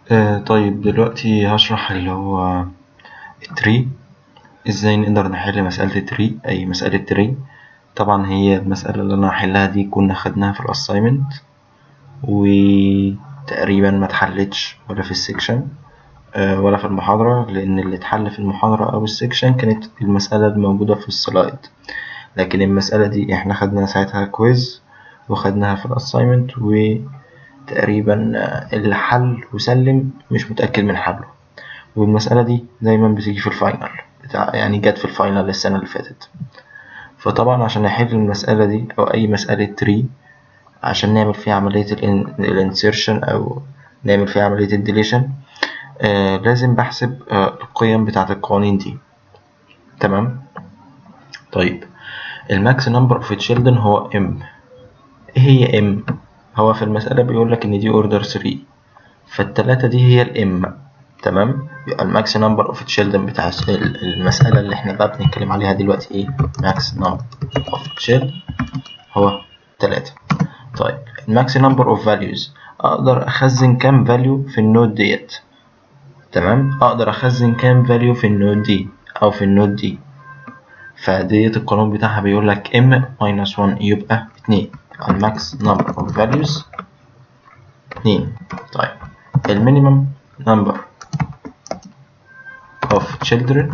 آه طيب دلوقتي هشرح اللي هو التري ازاي نقدر نحل مسألة التري أي مسألة تري طبعا هي المسألة اللي أنا هحلها دي كنا خدناها في الأسايمنت وتقريبا ما اتحلتش ولا في السكشن آه ولا في المحاضرة لأن اللي اتحل في المحاضرة أو السكشن كانت المسألة الموجودة في السلايد لكن المسألة دي احنا خدنا ساعتها كويز وخدناها في الأسايمنت وتقريبا اللي حل وسلم مش متأكد من حله والمسألة دي دايما بتيجي في الفاينل بتاع يعني جت في الفاينل السنة اللي فاتت فطبعا عشان نحل المسألة دي أو أي مسألة تري عشان نعمل فيها عملية الانسيرشن أو نعمل فيها عملية الديليشن آه لازم بحسب آه القيم بتاعة القوانين دي تمام طيب الماكس نمبر اوف تشيلدرن هو ام ايه هي ام هو في المسألة بيقول لك ان دي اوردر 3 فالتلاتة دي هي الام تمام يبقى الماكس نمبر اوف تشيلدرن بتاع المسألة اللي احنا بقى بنتكلم عليها دلوقتي ايه ماكس نمبر اوف تشيلدرن هو تلاتة طيب الماكس نمبر اوف فاليوز اقدر اخزن كام فاليو في النود ديت تمام اقدر اخزن كام فاليو في النود دي او في النود دي فديت القانون بتاعها بيقول لك m minus 1 يبقى 2 الماكس نمبر اوف فاليوز 2 طيب المينيمم نمبر اوف children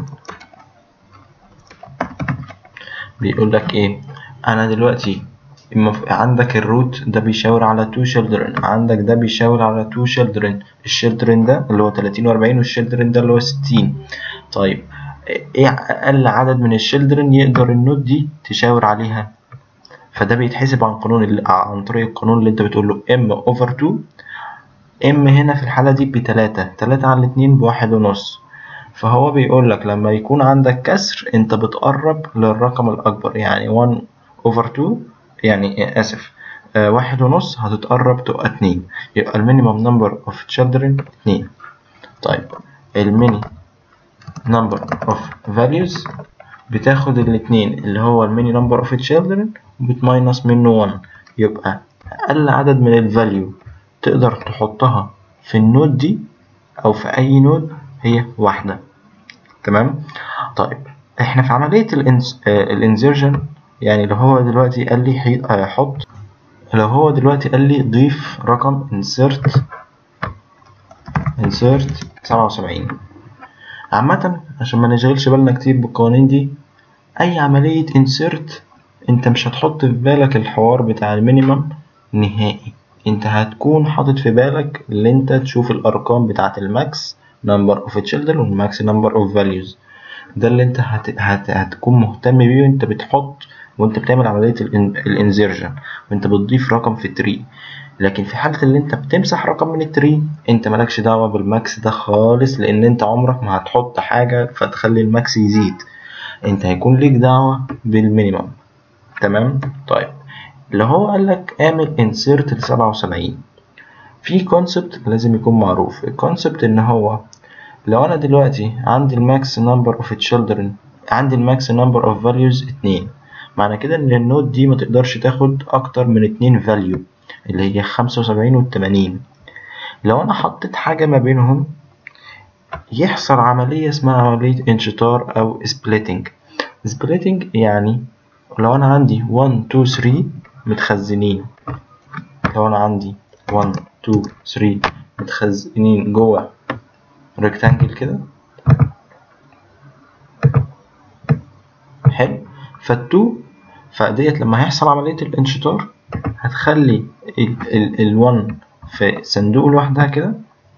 بيقول لك ايه انا دلوقتي عندك الروت ده بيشاور على 2 children عندك ده بيشاور على 2 children الشيلدرن ده اللي هو 30 و40 والشيلدرن ده اللي هو 60 طيب ايه اقل عدد من الشيلدرن يقدر النود دي تشاور عليها فده بيتحسب عن قانون اللي عن طريق القانون اللي انت بتقول له ام اوفر 2 ام هنا في الحالة دي بتلاتة تلاتة على الاتنين بواحد ونص فهو بيقول لك لما يكون عندك كسر انت بتقرب للرقم الاكبر يعني 1 اوفر 2 يعني اسف آه واحد ونص هتتقرب تبقى اتنين يبقى المينيمم نمبر اوف تشيلدرن اتنين طيب الميني number of values بتاخد الاتنين اللي هو الميني number of children وبتماينس منه 1 يبقى أقل عدد من الفاليو تقدر تحطها في النود دي أو في أي نود هي واحدة تمام طيب احنا في عملية الانزيرجن يعني لو هو دلوقتي قال لي حط لو هو دلوقتي قال لي ضيف رقم insert insert 77 عامة عشان ما نشغلش بالنا كتير بالقوانين دي أي عملية insert أنت مش هتحط في بالك الحوار بتاع المينيمم نهائي أنت هتكون حاطط في بالك اللي أنت تشوف الأرقام بتاعة الماكس number of children والماكس number of values ده اللي أنت هت... هت... هتكون مهتم بيه وأنت بتحط وأنت بتعمل عملية الانزيرجن وأنت بتضيف رقم في التري لكن في حالة اللي انت بتمسح رقم من التري انت مالكش دعوة بالماكس ده خالص لان انت عمرك ما هتحط حاجة فتخلي الماكس يزيد انت هيكون ليك دعوة بالمينيمم تمام طيب اللي هو قالك اعمل insert لسبعة وسبعين في كونسبت لازم يكون معروف الكونسبت ان هو لو انا دلوقتي عندي الماكس نمبر اوف children عندي الماكس نمبر اوف values اتنين معنى كده ان النود دي ما تقدرش تاخد اكتر من اتنين value اللي هي خمسة وسبعين والتمانين لو أنا حطيت حاجة ما بينهم يحصل عملية اسمها عملية انشطار أو سبليتنج سبليتنج يعني لو أنا عندي 1 2 3 متخزنين لو أنا عندي 1 2 3 متخزنين جوه ريكتانجل كده حلو فالتو فديت لما هيحصل عملية الانشطار هتخلي ال 1 في صندوق لوحدها كده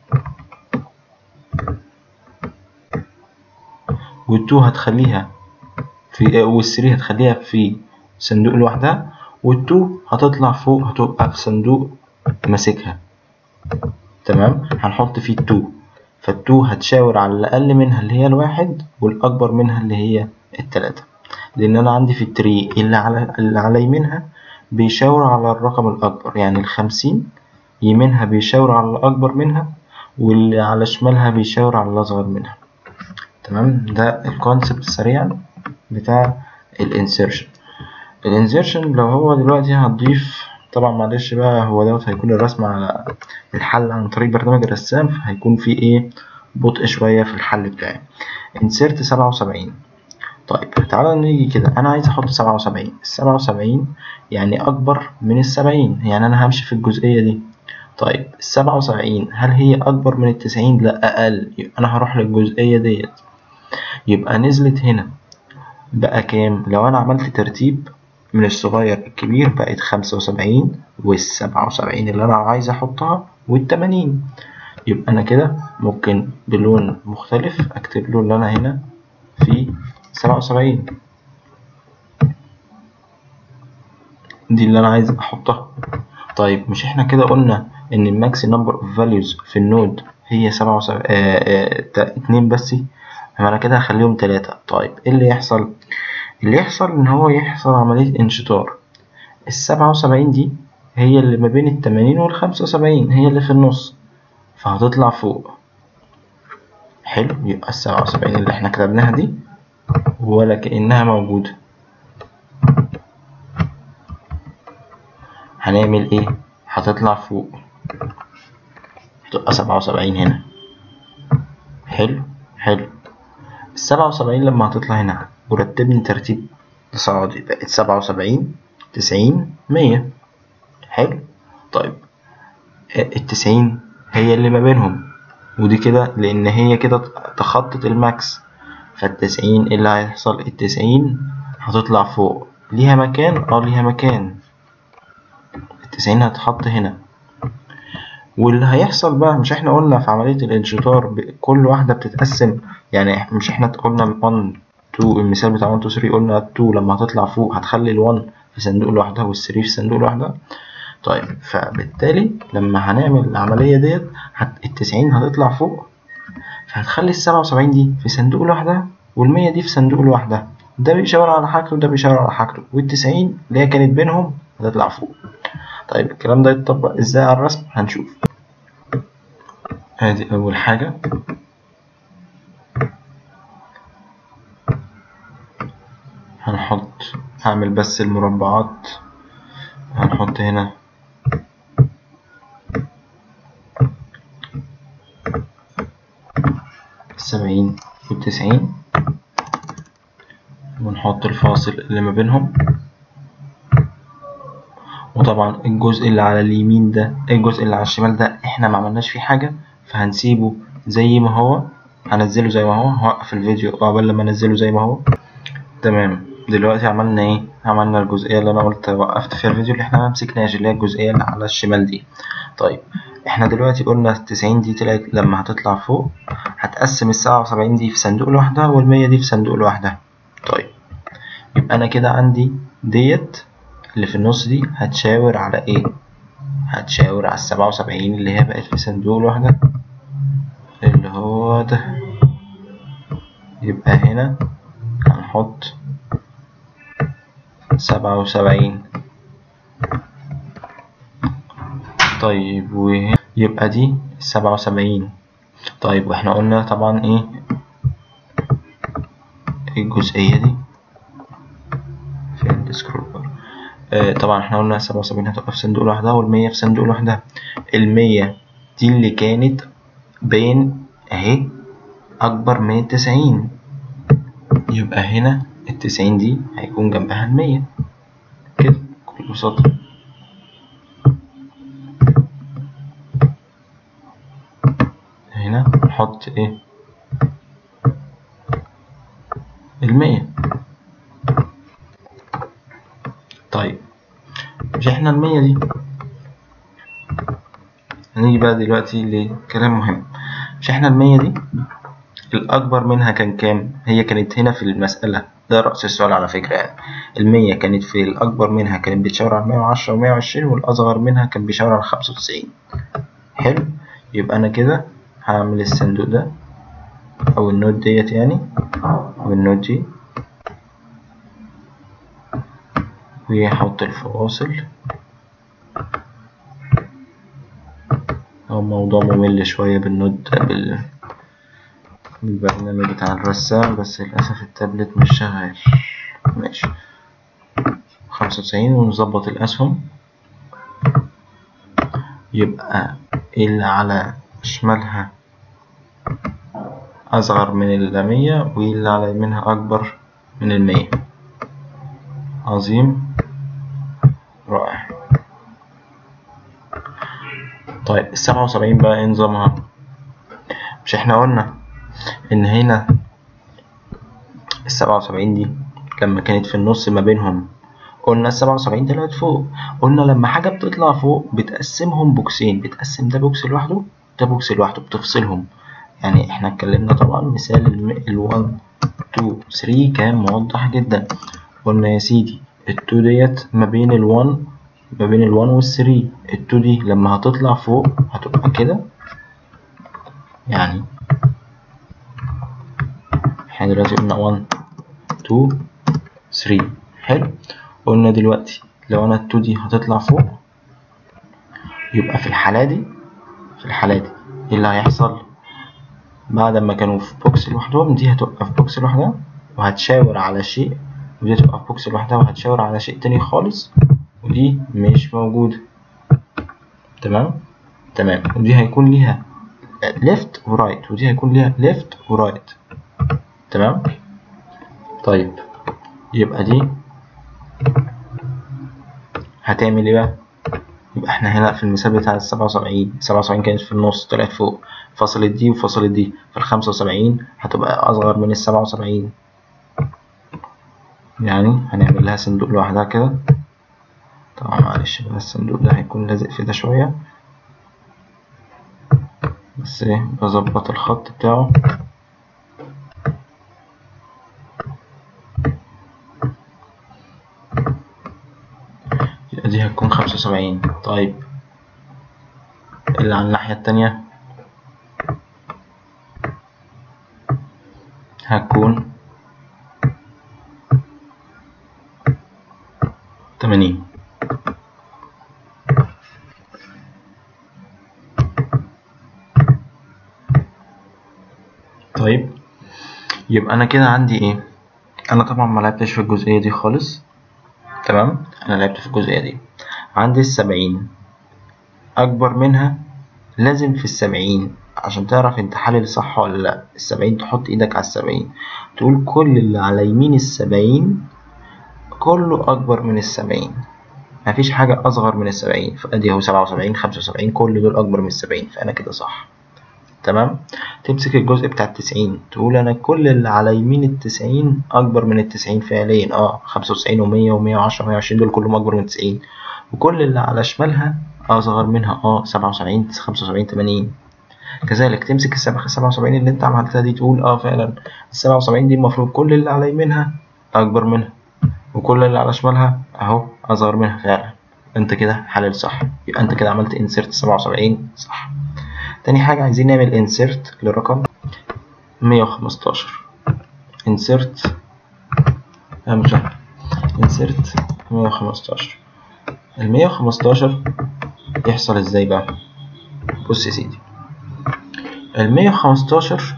وال 2 هتخليها في وال 3 هتخليها في صندوق لوحدها وال 2 هتطلع فوق هتبقى في صندوق ماسكها تمام هنحط فيه ال 2 فال 2 هتشاور على الأقل منها اللي هي الواحد والأكبر منها اللي هي التلاتة لأن أنا عندي في التري اللي على اللي على يمينها بيشاور على الرقم الأكبر يعني الخمسين يمينها بيشاور على الأكبر منها واللي على شمالها بيشاور على الأصغر منها تمام ده الكونسبت سريعا بتاع الانسيرشن الانسيرشن لو هو دلوقتي هتضيف طبعا معلش بقى هو دوت هيكون الرسم على الحل عن طريق برنامج الرسام فهيكون في ايه بطء شوية في الحل بتاعي انسيرت سبعة وسبعين طيب تعالى نيجي كده انا عايز احط سبعة وسبعين السبعة وسبعين يعني اكبر من السبعين يعني انا همشي في الجزئية دي طيب السبعة وسبعين هل هي اكبر من التسعين لا اقل يبقى انا هروح للجزئية ديت يبقى نزلت هنا بقى كام لو انا عملت ترتيب من الصغير الكبير بقت خمسة وسبعين والسبعة وسبعين اللي أنا عايز أحطها والتمانين يبقى أنا كده ممكن بلون مختلف أكتب له اللي أنا هنا في سبعة وسبعين دي اللي أنا عايز أحطها طيب مش إحنا كده قلنا إن الماكس نمبر أوف فاليوز في النود هي سبعة وسبعين اتنين بس أنا كده هخليهم تلاتة طيب إيه اللي يحصل؟ اللي يحصل إن هو يحصل عملية انشطار السبعة وسبعين دي هي اللي ما بين التمانين والخمسة وسبعين هي اللي في النص فهتطلع فوق حلو يبقى السبعة وسبعين اللي احنا كتبناها دي ولا كأنها موجودة هنعمل ايه هتطلع فوق تبقى سبعة وسبعين هنا حلو حلو السبعة وسبعين لما هتطلع هنا ورتبني ترتيب تصاعدي بقت سبعة وسبعين تسعين مية حلو طيب التسعين هي اللي ما بينهم ودي كده لأن هي كده تخطت الماكس فالتسعين اللي هيحصل التسعين هتطلع فوق ليها مكان اه ليها مكان التسعين هتتحط هنا واللي هيحصل بقى مش احنا قلنا في عملية الانشطار كل واحدة بتتقسم يعني مش احنا قلنا ال 1 2 المثال بتاع 1 2 3 قلنا ال 2 لما هتطلع فوق هتخلي ال 1 في صندوق لوحدها وال 3 في صندوق لوحدها طيب فبالتالي لما هنعمل العملية ديت هت... التسعين هتطلع فوق فهتخلي السبعة وسبعين دي في صندوق لوحدها والمية دي في صندوق لوحدها ده بيشاور على حاجته وده بيشاور على حاجته والتسعين اللي هي كانت بينهم هتطلع فوق طيب الكلام ده يتطبق ازاي على الرسم هنشوف ادي اول حاجة هنحط هعمل بس المربعات هنحط هنا السبعين والتسعين ونحط الفاصل اللي ما بينهم وطبعا الجزء اللي على اليمين ده الجزء اللي على الشمال ده احنا ما عملناش فيه حاجة فهنسيبه زي ما هو هنزله زي ما هو هوقف الفيديو قبل لما انزله زي ما هو تمام دلوقتي عملنا ايه عملنا الجزئيه اللي انا قلت وقفت فيها الفيديو اللي احنا ما مسكناش اللي هي الجزئيه اللي على الشمال دي طيب احنا دلوقتي قلنا التسعين دي طلعت لما هتطلع فوق هتقسم السبعة وسبعين دي في صندوق لوحدها والمية دي في صندوق لوحدها طيب يبقى انا كده عندي ديت اللي في النص دي هتشاور على ايه هتشاور على السبعة وسبعين اللي هي بقت في صندوق لوحدها اللي هو ده يبقى هنا هنحط سبعة وسبعين طيب ويبقى دي سبعة وسبعين طيب واحنا قلنا طبعا ايه الجزئية دي في السكرول بار آه طبعا احنا قلنا سبعة وسبعين هتبقى في صندوق لوحدها والمية في صندوق لوحدها المية دي اللي كانت بين اهي أكبر من التسعين يبقى هنا التسعين دي هيكون جنبها المية كده بكل بساطة هنا نحط ايه المية طيب مش احنا المية دي هنيجي بقى دلوقتي لكلام مهم مش احنا المية دي الأكبر منها كان كام؟ هي كانت هنا في المسألة ده رأس السؤال على فكرة يعني المية كانت في الأكبر منها كانت بتشاور على مية وعشرة ومية وعشرين والأصغر منها كان بيشاور على خمسة وتسعين حلو يبقى أنا كده هعمل الصندوق ده أو النوت ديت يعني والنوت دي وهحط الفواصل هو موضوع ممل شوية بالنوت بال البرنامج بتاع الرسام بس للأسف التابلت مش شغال ماشي خمسة وتسعين ونظبط الأسهم يبقى اللي على شمالها أصغر من المية واللي على يمينها أكبر من المية عظيم رائع طيب السبعة وسبعين بقى ايه نظامها مش احنا قلنا ان هنا السبعة وسبعين دي لما كانت في النص ما بينهم قلنا السبعة وسبعين طلعت فوق قلنا لما حاجة بتطلع فوق بتقسمهم بوكسين بتقسم ده بوكس لوحده ده بوكس لوحده بتفصلهم يعني احنا اتكلمنا طبعا مثال ال 1 2 3 كان موضح جدا قلنا يا سيدي ال 2 ديت ما بين ال 1 ما بين ال 1 وال 3 ال 2 دي لما هتطلع فوق هتبقى كده يعني احنا دلوقتي قلنا 1 2 3 حلو قلنا دلوقتي لو انا ال 2 دي هتطلع فوق يبقى في الحالة دي في الحالة دي ايه اللي هيحصل بعد ما كانوا في بوكس لوحدهم دي هتبقى في بوكس لوحدها وهتشاور على شيء ودي هتبقى في بوكس لوحدها وهتشاور على شيء تاني خالص ودي مش موجودة تمام تمام ودي هيكون ليها left ورايت ودي هيكون ليها left ورايت تمام طيب يبقى دي هتعمل ايه بقى يبقى احنا هنا في المثال بتاع السبعة وسبعين السبعة وسبعين كانت في النص طلعت فوق فصلت دي وفصلت دي فالخمسة وسبعين هتبقى أصغر من السبعة وسبعين يعني هنعمل لها صندوق لوحدها كده طبعا معلش بقى الصندوق ده هيكون لازق في ده شوية بس ايه بظبط الخط بتاعه يبقى دي هتكون خمسة وسبعين طيب اللي على الناحية التانية هتكون تمانين طيب يبقى انا كده عندي ايه انا طبعا ما لعبتش في الجزئيه دي خالص تمام انا لعبت في الجزئيه دي عندي السبعين اكبر منها لازم في السبعين عشان تعرف انت حلل صح ولا لا السبعين تحط ايدك على السبعين تقول كل اللي على يمين السبعين كله اكبر من السبعين مفيش حاجة أصغر من السبعين فأدي أهو سبعة وسبعين خمسة وسبعين كل دول أكبر من السبعين فأنا كده صح تمام تمسك الجزء بتاع التسعين تقول أنا كل اللي على يمين التسعين أكبر من التسعين فعليا اه خمسة وتسعين ومية ومية وعشرة ومية وعشرين دول كلهم أكبر من التسعين وكل اللي على شمالها أصغر منها اه سبعة وسبعين خمسة وسبعين تمانين كذلك تمسك السبعة سبعة وسبعين اللي انت عملتها دي تقول اه فعلا السبعة وسبعين دي المفروض كل اللي على يمينها أكبر منها وكل اللي على شمالها اهو اصغر منها فعلا انت كده حلل صح يبقى انت كده عملت انسيرت سبعة وسبعين صح تاني حاجة عايزين نعمل انسيرت لرقم مية وخمستاشر انسيرت همزة انسيرت مية وخمستاشر المية وخمستاشر يحصل ازاي بقى بص يا سيدي المية وخمستاشر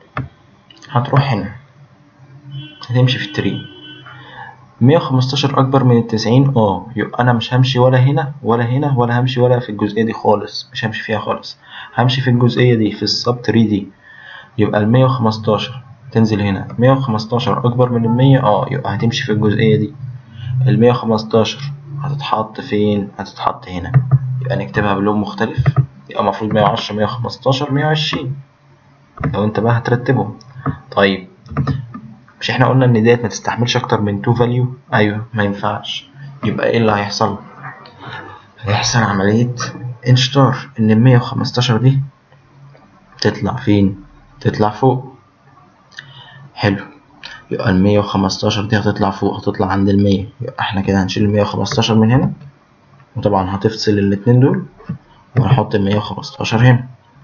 هتروح هنا هتمشي في التري مية وخمستاشر أكبر من التسعين اه يبقى أنا مش همشي ولا هنا ولا هنا ولا همشي ولا في الجزئية دي خالص مش همشي فيها خالص همشي في الجزئية دي في السب تري دي يبقى المية وخمستاشر تنزل هنا مية وخمستاشر أكبر من المية اه يبقى هتمشي في الجزئية دي المية وخمستاشر هتتحط فين هتتحط هنا يبقى نكتبها بلون مختلف يبقى المفروض مية وعشرة مية وخمستاشر مية وعشرين لو انت بقى هترتبهم طيب مش احنا قلنا ان ديت ما تستحملش اكتر من 2 فاليو ايوه ما ينفعش يبقى ايه اللي هيحصل هيحصل عملية انشطار ان ال 115 دي تطلع فين تطلع فوق حلو يبقى ال 115 دي هتطلع فوق هتطلع عند ال 100 يبقى احنا كده هنشيل ال 115 من هنا وطبعا هتفصل الاتنين دول وهنحط ال 115 هنا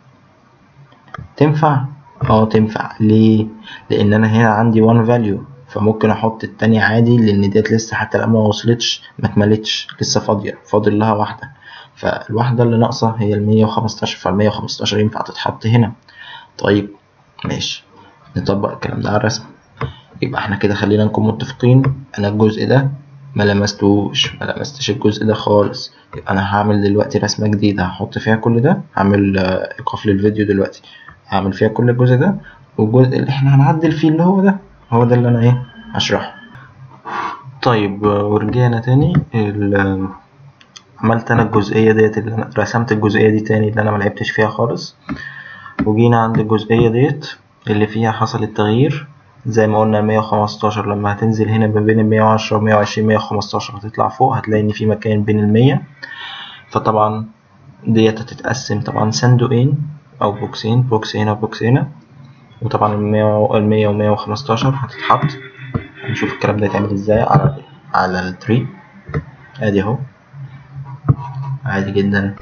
تنفع اه تنفع ليه لان انا هنا عندي one value فممكن احط التانية عادي لان ديت لسه حتى الان ما وصلتش ما اتملتش لسه فاضية فاضل لها واحدة فالواحدة اللي ناقصة هي المية وخمستاشر فالمية وخمستاشر ينفع تتحط هنا طيب ماشي نطبق الكلام ده على الرسم يبقى احنا كده خلينا نكون متفقين انا الجزء ده ما لمستوش ما لمستش الجزء ده خالص يبقى انا هعمل دلوقتي رسمة جديدة هحط فيها كل ده هعمل آه، ايقاف للفيديو دلوقتي هعمل فيها كل الجزء ده والجزء اللي احنا هنعدل فيه اللي هو ده هو ده اللي انا ايه هشرحه طيب آه، ورجعنا تاني ال- عملت انا الجزئية ديت اللي انا رسمت الجزئية دي تاني اللي انا ملعبتش فيها خالص وجينا عند الجزئية ديت اللي فيها حصل التغيير زي ما قلنا مية وخمستاشر لما هتنزل هنا ما بين المية وعشرة ومية وعشرين مية وخمستاشر هتطلع فوق هتلاقي إن في مكان بين المية فطبعا ديت هتتقسم طبعا صندوقين أو بوكسين بوكس هنا وبوكس هنا وطبعا المية المية ومية وخمستاشر هتتحط هنشوف الكلام ده يتعمل ازاي على على التري ادي اهو عادي جدا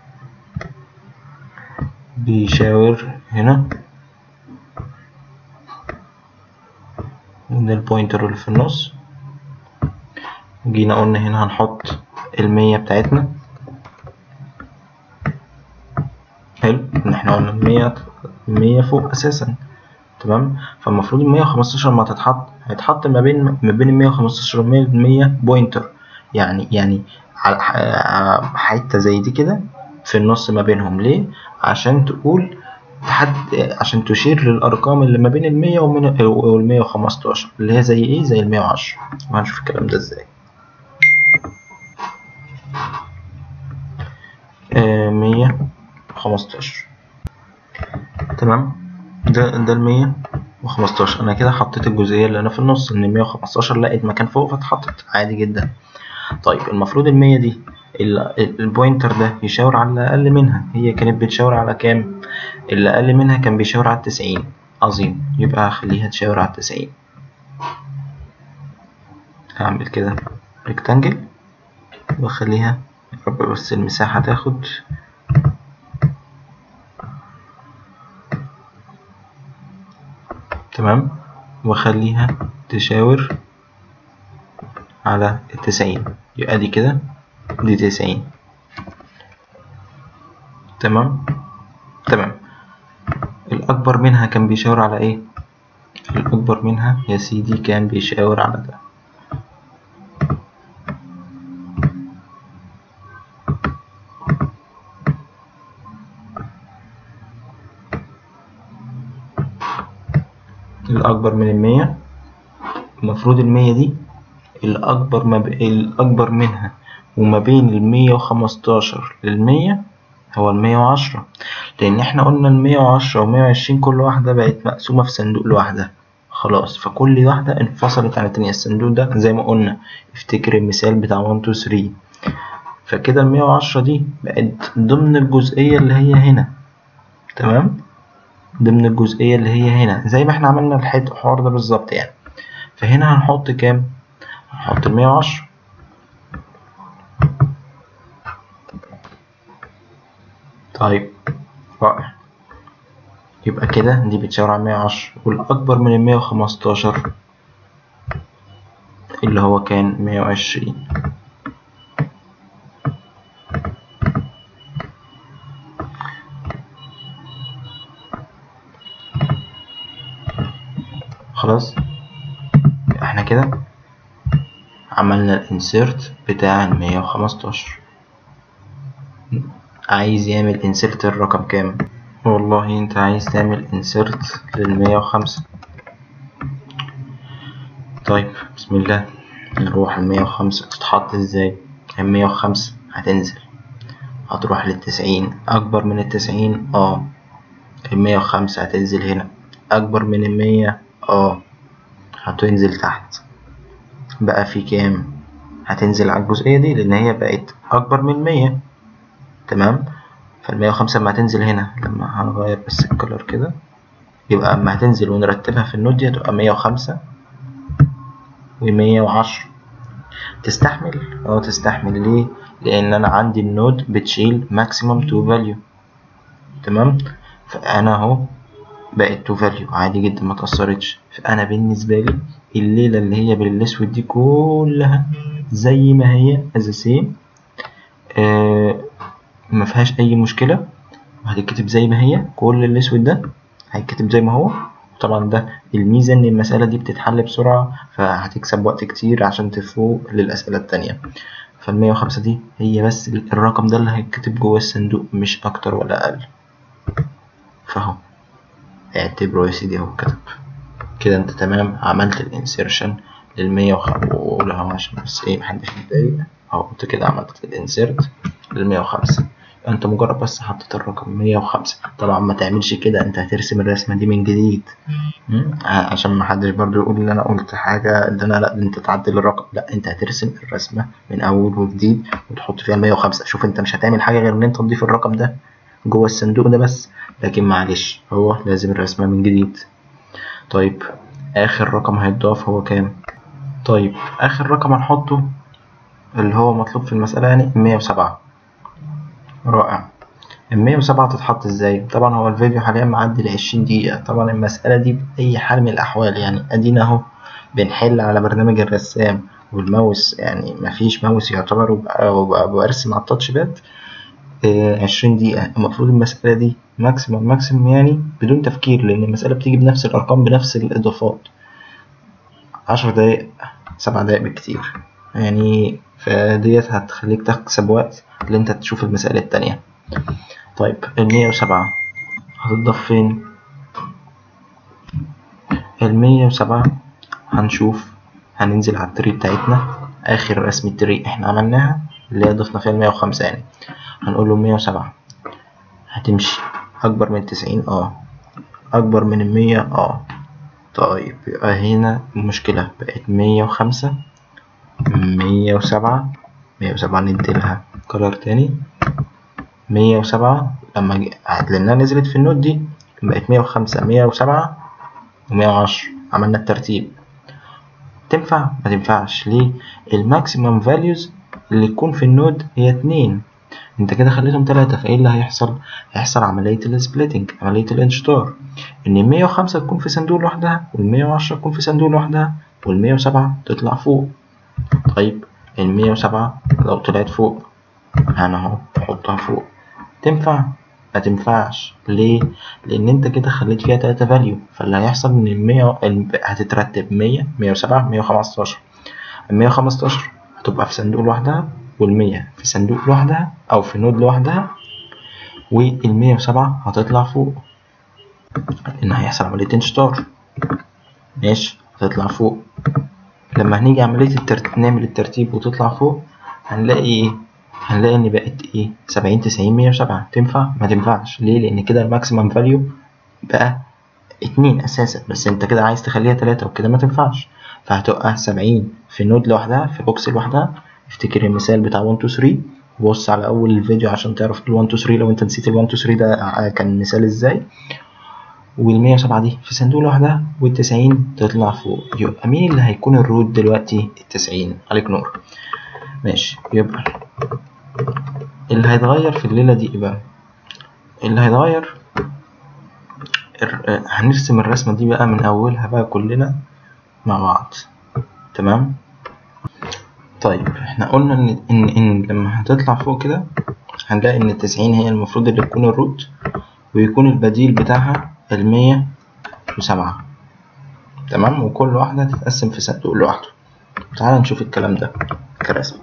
بيشاور هنا من البوينتر اللي في النص جينا قلنا هنا هنحط المية بتاعتنا حلو ان احنا قلنا المية المية فوق اساسا تمام فالمفروض المية وخمستاشر ما تتحط هيتحط ما بين ما بين المية وخمستاشر والمية بوينتر يعني يعني ع- ع- حتة زي دي كده في النص ما بينهم ليه عشان تقول حد عشان تشير للأرقام اللي ما بين المية ومن والمية وخمستاشر اللي هي زي إيه زي المية وعشرة وهنشوف الكلام ده إزاي آه، مية وخمستاشر تمام ده ده المية وخمستاشر أنا كده حطيت الجزئية اللي أنا في النص إن المية وخمستاشر لقيت مكان فوق فاتحطت عادي جدا طيب المفروض المية دي ال- ال- البوينتر ده يشاور على الأقل منها هي كانت بتشاور على كام؟ اللي أقل منها كان بيشاور على التسعين عظيم يبقى هخليها تشاور على التسعين هعمل كده ريكتانجل واخليها يا رب بس المساحة تاخد تمام واخليها تشاور على التسعين يبقى دي كده دي تسعين تمام تمام الأكبر منها كان بيشاور على إيه؟ الأكبر منها يا سيدي كان بيشاور على ده الأكبر من المية المفروض المية دي الأكبر ما ب... الأكبر منها وما بين المية وخمستاشر للمية هو المية وعشرة لأن احنا قلنا المية وعشرة ومية وعشرين كل واحدة بقت مقسومة في صندوق لوحدها خلاص فكل واحدة انفصلت عن التانية الصندوق ده زي ما قلنا افتكر المثال بتاع 1 2 3 فكده المية وعشرة دي بقت ضمن الجزئية اللي هي هنا تمام ضمن الجزئية اللي هي هنا زي ما احنا عملنا الحد- الحوار ده بالظبط يعني فهنا هنحط كام؟ هنحط المية وعشرة طيب رائع يبقى كده دي بتشاور على مية وعشرة والأكبر من المية وخمستاشر اللي هو كان مية وعشرين خلاص احنا كده عملنا الانسيرت بتاع المية وخمستاشر عايز يعمل انسيرت الرقم كام والله انت عايز تعمل انسيرت للمية وخمسة طيب بسم الله نروح المية وخمسة تتحط ازاي المية وخمسة هتنزل هتروح للتسعين أكبر من التسعين اه المية وخمسة هتنزل هنا أكبر من المية اه هتنزل تحت بقى في كام هتنزل على الجزئية دي لأن هي بقت أكبر من مية تمام فالمية وخمسة أما هتنزل هنا لما هنغير بس الكلر كده يبقى أما هتنزل ونرتبها في النود دي هتبقى مية وخمسة ومية وعشرة تستحمل اه تستحمل ليه لأن أنا عندي النود بتشيل maximum to value تمام فأنا أهو بقت تو فاليو عادي جدا ما تأثرتش فأنا بالنسبة لي الليلة اللي هي بالأسود دي كلها زي ما هي از سيم آه ما فيهاش أي مشكلة وهتتكتب زي ما هي كل الأسود ده هيتكتب زي ما هو طبعا ده الميزة إن المسألة دي بتتحل بسرعة فهتكسب وقت كتير عشان تفوق للأسئلة التانية فالمية وخمسة دي هي بس الرقم ده اللي هيتكتب جوه الصندوق مش أكتر ولا أقل فأهو اعتبره يا سيدي أهو كتب كده أنت تمام عملت الانسيرشن للمية وأقولها عشان بس إيه محدش يتضايق أهو أنت كده عملت الانسيرت للمية وخمسة انت مجرد بس حطيت الرقم 105 طبعا ما تعملش كده انت هترسم الرسمه دي من جديد عشان ما حدش برضو يقول ان انا قلت حاجه ده انا لا انت تعدل الرقم لا انت هترسم الرسمه من اول وجديد وتحط فيها 105 شوف انت مش هتعمل حاجه غير ان انت تضيف الرقم ده جوه الصندوق ده بس لكن معلش هو لازم الرسمه من جديد طيب اخر رقم هيتضاف هو كام طيب اخر رقم هنحطه اللي هو مطلوب في المساله يعني 107 رائع المية وسبعة تتحط ازاي طبعا هو الفيديو حاليا معدي لعشرين دقيقة طبعا المسألة دي بأي حال من الأحوال يعني أدينا أهو بنحل على برنامج الرسام والماوس يعني مفيش ماوس يعتبر وبرسم على التاتش باد عشرين دقيقة المفروض المسألة دي ماكسيموم ماكسيموم يعني بدون تفكير لأن المسألة بتيجي بنفس الأرقام بنفس الإضافات عشر دقايق سبع دقايق بالكتير يعني فديت هتخليك تكسب وقت اللي انت تشوف المسائل التانية طيب المية وسبعة هتضاف فين المية وسبعة هنشوف هننزل على التري بتاعتنا آخر رسم التري احنا عملناها اللي هي ضفنا فيها المية وخمسة يعني هنقول له مية وسبعة هتمشي أكبر من تسعين اه أكبر من المية اه طيب يبقى هنا المشكلة بقت مية وخمسة مية وسبعة مية وسبعة نديلها كرر تاني مية وسبعة لما لأنها نزلت في النوت دي بقت مية وخمسة مية وسبعة ومية وعشرة عملنا الترتيب تنفع ما تنفعش ليه الماكسيمم فاليوز اللي تكون في النود هي اتنين انت كده خليتهم تلاتة فايه اللي هيحصل هيحصل عملية السبليتنج عملية الانشطار ان المية وخمسة تكون في صندوق لوحدها والمية وعشرة تكون في صندوق لوحدها والمية وسبعة تطلع فوق طيب المية وسبعة لو طلعت فوق أنا أهو أحطها فوق تنفع ما تنفعش ليه لأن أنت كده خليت فيها تلاتة فاليو فاللي هيحصل إن المية هتترتب مية مية وسبعة مية وخمستاشر المية وخمستاشر هتبقى في صندوق لوحدها والمية في صندوق لوحدها أو في نود لوحدها والمية وسبعة هتطلع فوق لأن هيحصل عملية انشطار ماشي هتطلع فوق لما هنيجي عملية الترتيب نعمل الترتيب وتطلع فوق هنلاقي ايه هنلاقي ان بقت ايه سبعين تسعين مية وسبعة تنفع ما تنفعش ليه لان كده الماكسيمم فاليو بقى اتنين اساسا بس انت كده عايز تخليها تلاتة وكده ما تنفعش فهتبقى سبعين في نود لوحدها في بوكس لوحدها افتكر المثال بتاع 1 2 3 بص على اول الفيديو عشان تعرف ال 1 2 3 لو انت نسيت ال 1 2 3 ده كان مثال ازاي والمية وسبعة دي في صندوق لوحدها والتسعين تطلع فوق يبقى مين اللي هيكون الروت دلوقتي التسعين عليك نور ماشي يبقى اللي هيتغير في الليلة دي ايه بقى اللي هيتغير هنرسم الرسمة دي بقى من أولها بقى كلنا مع بعض تمام طيب احنا قلنا إن, إن, إن لما هتطلع فوق كده هنلاقي إن التسعين هي المفروض اللي تكون الروت ويكون البديل بتاعها المية وسبعة تمام وكل واحدة تتقسم في صندوق لوحده تعال نشوف الكلام ده كرسم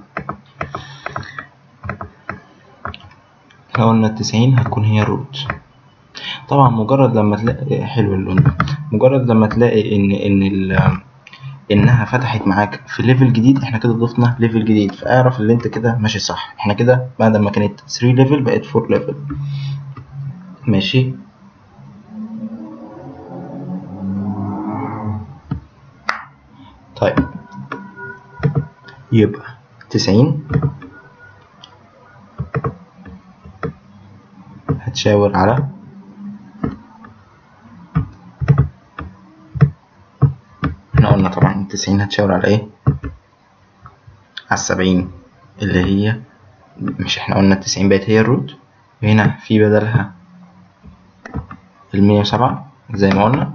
احنا قلنا التسعين هتكون هي الروت طبعا مجرد لما تلاقي حلو اللون ده مجرد لما تلاقي ان ان ال انها فتحت معاك في ليفل جديد احنا كده ضفنا ليفل جديد فاعرف ان انت كده ماشي صح احنا كده بعد ما كانت 3 ليفل بقت 4 ليفل ماشي طيب يبقى تسعين هتشاور على احنا قلنا طبعا التسعين هتشاور على ايه على السبعين اللي هي مش احنا قلنا التسعين بقت هي الروت وهنا في بدلها المية وسبعة زي ما قلنا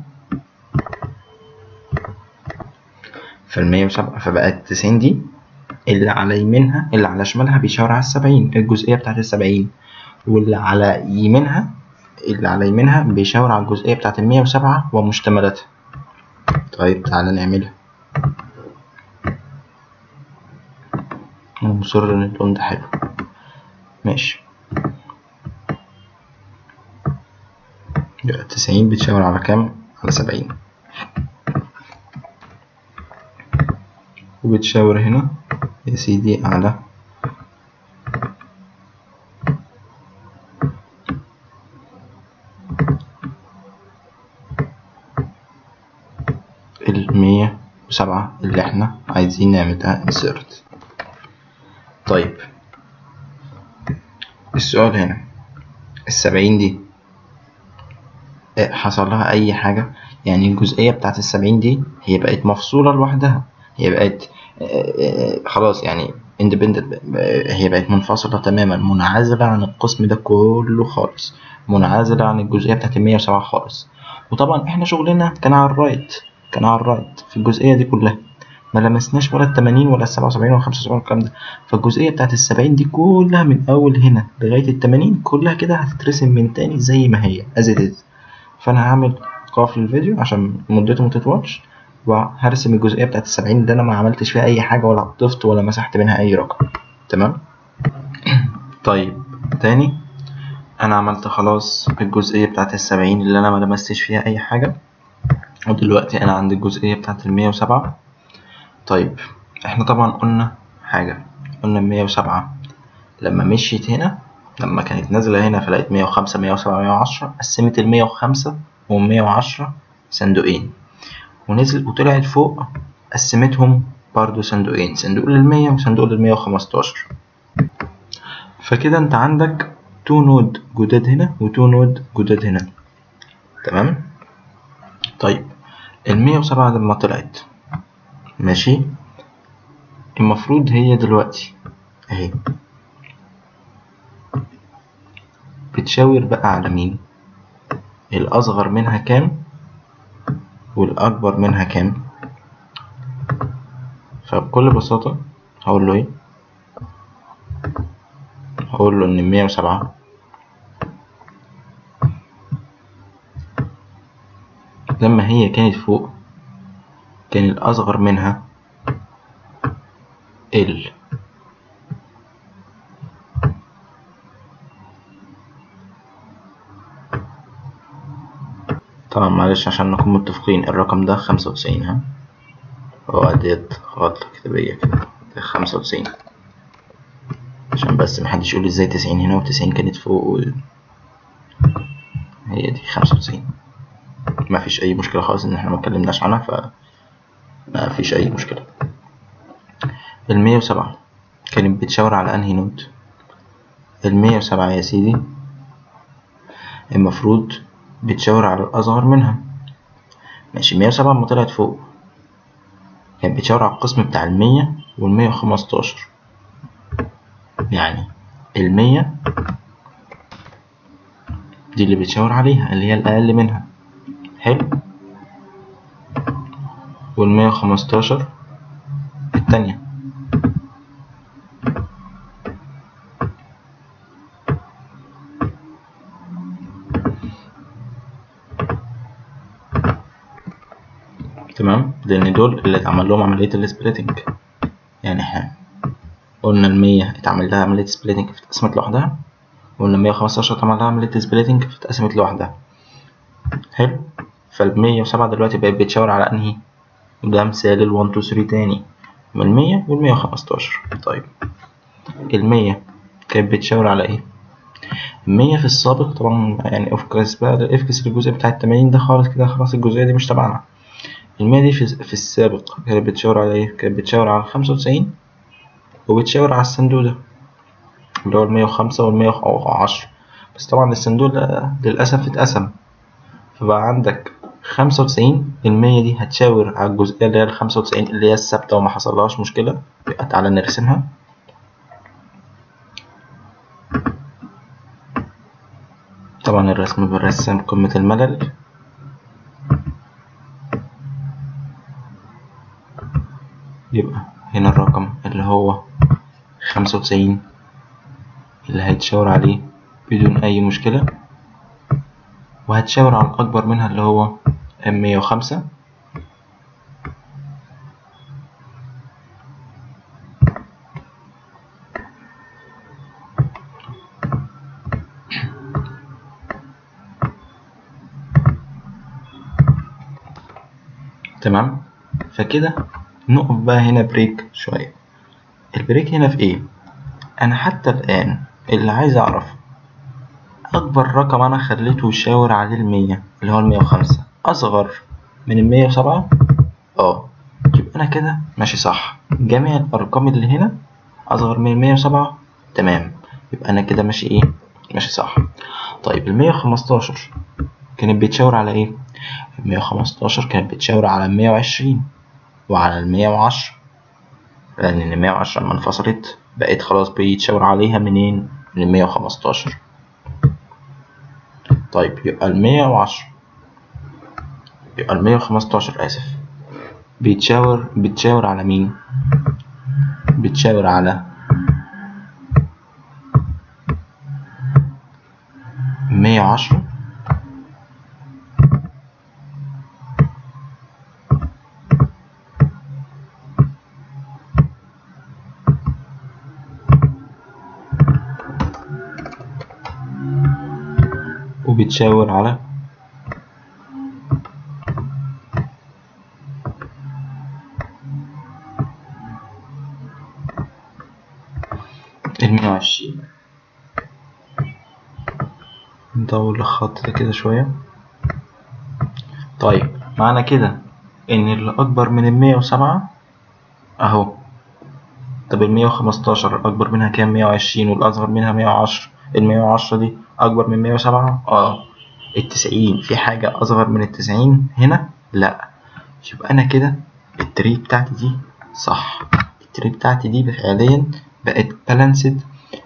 فالمية وسبعة فبقت التسعين دي اللي على يمينها اللي على شمالها بيشاور على السبعين الجزئية بتاعت السبعين واللي على يمينها اللي على يمينها بيشاور على الجزئية بتاعة المية وسبعة ومشتملاتها طيب تعالى نعملها أنا مصر إن اللون ده حلو ماشي يبقى تسعين بتشاور على كام؟ على سبعين وبتشاور هنا يا سيدي على المية وسبعة اللي احنا عايزين نعملها insert طيب السؤال هنا السبعين دي اه، حصل لها أي حاجة يعني الجزئية بتاعت السبعين دي هي بقت مفصولة لوحدها هي بقت اه، اه، خلاص يعني independent اه، هي بقت منفصلة تماما منعزلة عن القسم ده كله خالص منعزلة عن الجزئية بتاعت المية وسبعة خالص وطبعا احنا شغلنا كان على الرايت كان على الرايت في الجزئية دي كلها ما لمسناش ولا التمانين ولا السبعة وسبعين ولا خمسة وسبعين والكلام ده فالجزئية بتاعت السبعين دي كلها من أول هنا لغاية التمانين كلها كده هتترسم من تاني زي ما هي as it is فأنا هعمل قاف للفيديو عشان مدته متطولش وهرسم الجزئية بتاعت السبعين اللي أنا ما عملتش فيها أي حاجة ولا ضفت ولا مسحت منها أي رقم تمام طيب تاني أنا عملت خلاص الجزئية بتاعت السبعين اللي أنا ما لمستش فيها أي حاجة ودلوقتي أنا عندي الجزئية بتاعت المية وسبعة طيب احنا طبعا قلنا حاجة قلنا المية وسبعة لما مشيت هنا لما كانت نازلة هنا فلقيت مية وخمسة مية وسبعة مية وعشرة قسمت المية وخمسة والمية وعشرة صندوقين ونزل وطلعت فوق قسمتهم برضو صندوقين صندوق للمية وصندوق للمية وخمستاشر فكده انت عندك تو نود جداد هنا وتو نود جداد هنا تمام طيب المية وسبعة لما طلعت ماشي المفروض هي دلوقتي اهي بتشاور بقى على مين الأصغر منها كام والأكبر منها كام فبكل بساطة هقول له ايه هقول له ان مية وسبعة لما هي كانت فوق كان الأصغر منها ال طبعا معلش عشان نكون متفقين الرقم ده خمسة وتسعين ها هو ديت غلطة كتابية كده ده خمسة وتسعين عشان بس محدش يقول ازاي تسعين هنا وتسعين كانت فوق و... هي دي خمسة وتسعين مفيش أي مشكلة خالص إن احنا متكلمناش عنها ف ما فيش أي مشكلة المية وسبعة كانت بتشاور على أنهي نود المية وسبعة يا سيدي المفروض بتشاور على الأصغر منها ماشي مية وسبعة لما طلعت فوق كانت بتشاور على القسم بتاع المية والمية وخمستاشر يعني المية دي اللي بتشاور عليها اللي هي الأقل منها حلو والمية وخمستاشر التانية تمام لأن دول اللي اتعمل لهم عملية السبليتنج يعني احنا قلنا المية اتعمل لها عملية سبليتنج فاتقسمت لوحدها وقلنا المية وخمستاشر اتعمل لها عملية سبليتنج فاتقسمت لوحدها حلو فالمية وسبعة دلوقتي بقت بتشاور على أنهي ده مثال ال 1 2 3 تاني من المية والمية وخمستاشر طيب المية كانت بتشاور على ايه؟ المية في السابق طبعا يعني افكس بقى افكس الجزء بتاع التمانين ده خالص كده خلاص الجزئية دي مش تبعنا المية دي في, في السابق كانت بتشاور على ايه؟ كانت بتشاور على خمسة وتسعين وبتشاور على الصندوق ده اللي هو المية وخمسة والمية وعشرة بس طبعا الصندوق ده للأسف اتقسم فبقى عندك خمسة وتسعين المية دي هتشاور على الجزئية اللي هي الخمسة وتسعين اللي هي الثابتة وما حصلهاش مشكلة يبقى تعالى نرسمها طبعا الرسم بنرسم قمة الملل يبقى هنا الرقم اللي هو خمسة وتسعين اللي هيتشاور عليه بدون أي مشكلة وهتشاور على الأكبر منها اللي هو مية وخمسة تمام فكده نقف بقى هنا بريك شوية البريك هنا في ايه انا حتى الان اللي عايز اعرف اكبر رقم انا خليته يشاور عليه المية اللي هو المية وخمسة اصغر من المية وسبعة اه يبقى انا كده ماشي صح جميع الارقام اللي هنا اصغر من المية وسبعة تمام يبقى انا كده ماشي ايه ماشي صح طيب المية وخمستاشر كانت بتشاور على ايه المية وخمستاشر كانت بتشاور على المية وعشرين وعلى المية وعشرة لأن المية وعشرة لما انفصلت بقت خلاص بيتشاور عليها منين من المية وخمستاشر طيب يبقى المية وعشرة يبقى المية وخمستاشر آسف بيتشاور بتشاور على مين بتشاور على مية وعشرة وبتشاور على المية وعشرين نطول الخط ده كده شوية طيب معنى كده إن اللي أكبر من المية وسبعة أهو طب المية وخمستاشر أكبر منها كام مية وعشرين والأصغر منها مية وعشرة المية وعشرة دي أكبر من مية وسبعة اه التسعين في حاجة أصغر من التسعين هنا لأ يبقى أنا كده التري بتاعتي دي صح التري بتاعتي دي فعليا بقت balanced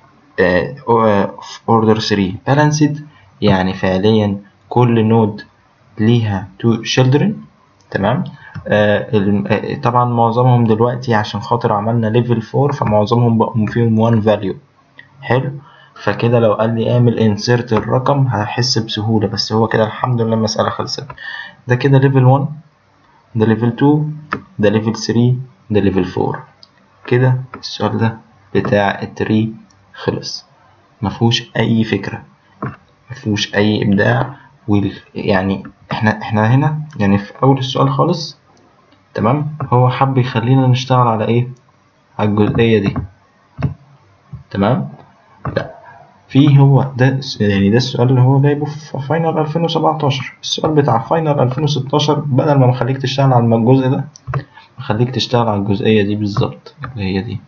في اوردر 3 balanced يعني فعليا كل نود ليها two children تمام آه طبعا معظمهم دلوقتي عشان خاطر عملنا ليفل 4 فمعظمهم بقوا فيهم one value حلو فكده لو قال لي اعمل انسيرت الرقم هحس بسهولة بس هو كده الحمد لله المسألة خلصت ده كده ليفل 1 ده ليفل 2 ده ليفل 3 ده ليفل 4 كده السؤال ده بتاع التري خلص مفهوش اي فكرة مفهوش اي ابداع وال يعني احنا احنا هنا يعني في اول السؤال خالص تمام هو حب يخلينا نشتغل على ايه على الجزئية دي تمام لا في هو ده يعني ده السؤال اللي هو جايبه في فاينل 2017 السؤال بتاع فاينل 2016 بدل ما مخليك تشتغل على الجزء ده مخليك تشتغل على الجزئية دي بالظبط اللي هي دي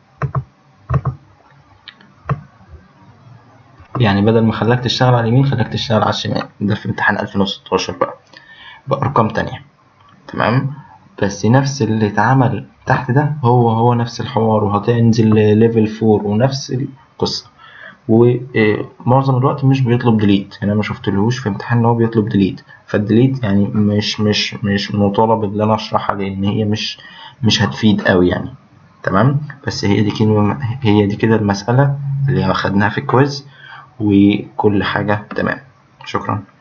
يعني بدل ما خلاك تشتغل على اليمين خلاك تشتغل على الشمال ده في امتحان 2016 بقى بأرقام تانية تمام بس نفس اللي اتعمل تحت ده هو هو نفس الحوار وهتنزل ليفل 4 ونفس القصة ومعظم الوقت مش بيطلب ديليت يعني انا ما شفتلهوش في امتحان ان هو بيطلب ديليت فالديليت يعني مش مش مش مطالب ان انا اشرحها لان هي مش مش هتفيد قوي يعني تمام بس هي دي كده هي دي كده المسألة اللي اخدناها في الكويز وكل حاجة تمام شكرا